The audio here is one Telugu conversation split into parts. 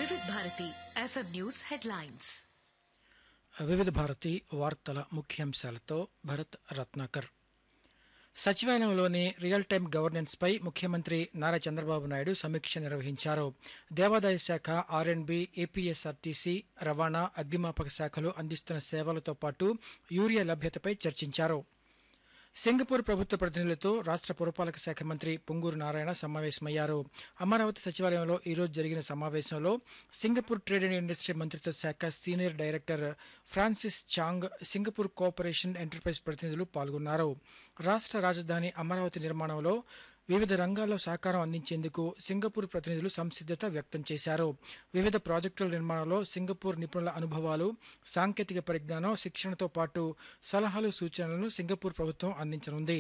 వివిధ Bharati FM news headlines Vividh Bharati వార్తల ముఖ్యాంశాలతో భరత్ రత్నాకర్ సచివాలయంలోని రియల్ టైం గవర్నెన్స్ పై ముఖ్యమంత్రి నారా చంద్రబాబు నాయుడు సమీక్ష నిర్వహించారు దేవాదాయ శాఖ ఆర్ఎండ్బి ఏపీఎస్ఆర్టీసీ రవాణా అగ్నిమాపక శాఖలు అందిస్తున్న సేవలతో పాటు యూరియా లభ్యతపై చర్చించారు సింగపూర్ ప్రభుత్వ ప్రతినిధులతో రాష్ట్ర పురపాలక శాఖ మంత్రి పొంగూరు నారాయణ సమావేశమయ్యారు అమరావతి సచివాలయంలో ఈరోజు జరిగిన సమావేశంలో సింగపూర్ ట్రేడ్ అండ్ ఇండస్ట్రీ మంత్రిత్వ శాఖ senior director Francis Chang Singapore cooperation enterprise ప్రతినిధులు పాల్గొన్నారు రాష్ట్ర రాజధాని అమరావతి నిర్మాణంలో వివిధ రంగాల్లో సహకారం అందించేందుకు సింగపూర్ ప్రతినిధులు సంసిద్ధత వ్యక్తం చేశారు వివిధ ప్రాజెక్టుల నిర్మాణంలో సింగపూర్ నిపుణుల అనుభవాలు సాంకేతిక పరిజ్ఞానం శిక్షణతో పాటు సలహాలు సూచనలను సింగపూర్ ప్రభుత్వం అందించనుంది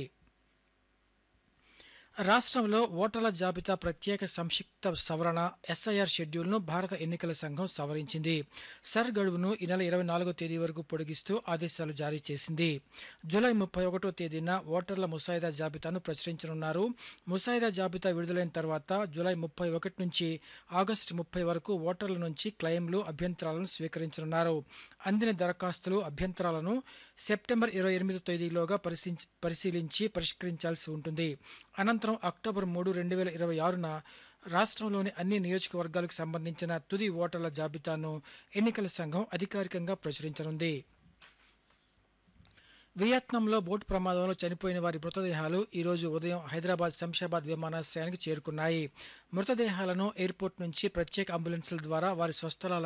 రాష్ట్రంలో ఓటర్ల జాబితా ప్రత్యేక సంక్షిప్త సవరణ ఎస్ఐఆర్ షెడ్యూల్ను భారత ఎన్నికల సంఘం సవరించింది సర్ గడువును ఈ నెల ఇరవై నాలుగో తేదీ వరకు పొడిగిస్తూ ఆదేశాలు జారీ చేసింది జూలై ముప్పై ఒకటో తేదీన ఓటర్ల ముసాయిదా జాబితాను ప్రచురించనున్నారు ముసాయిదా జాబితా విడుదలైన తర్వాత జూలై ముప్పై ఒకటి నుంచి ఆగస్టు ముప్పై వరకు ఓటర్ల నుంచి క్లెయిమ్లు అభ్యంతరాలను స్వీకరించనున్నారు అందిన దరఖాస్తులు అభ్యంతరాలను సెప్టెంబర్ ఇరవై ఎనిమిదో తేదీలోగా పరిశీలించి పరిశీలించి పరిష్కరించాల్సి ఉంటుంది అనంతరం అక్టోబర్ మూడు రెండు వేల ఇరవై ఆరున రాష్ట్రంలోని అన్ని నియోజకవర్గాలకు సంబంధించిన తుది ఓటర్ల జాబితాను ఎన్నికల సంఘం అధికారికంగా ప్రచురించనుంది వియత్నాంలో బోటు ప్రమాదంలో చనిపోయిన వారి మృతదేహాలు ఈ రోజు ఉదయం హైదరాబాద్ శంషాబాద్ విమానాశ్రయానికి చేరుకున్నాయి మృతదేహాలను ఎయిర్పోర్ట్ నుంచి ప్రత్యేక అంబులెన్సుల ద్వారా వారి స్వస్థలాలకు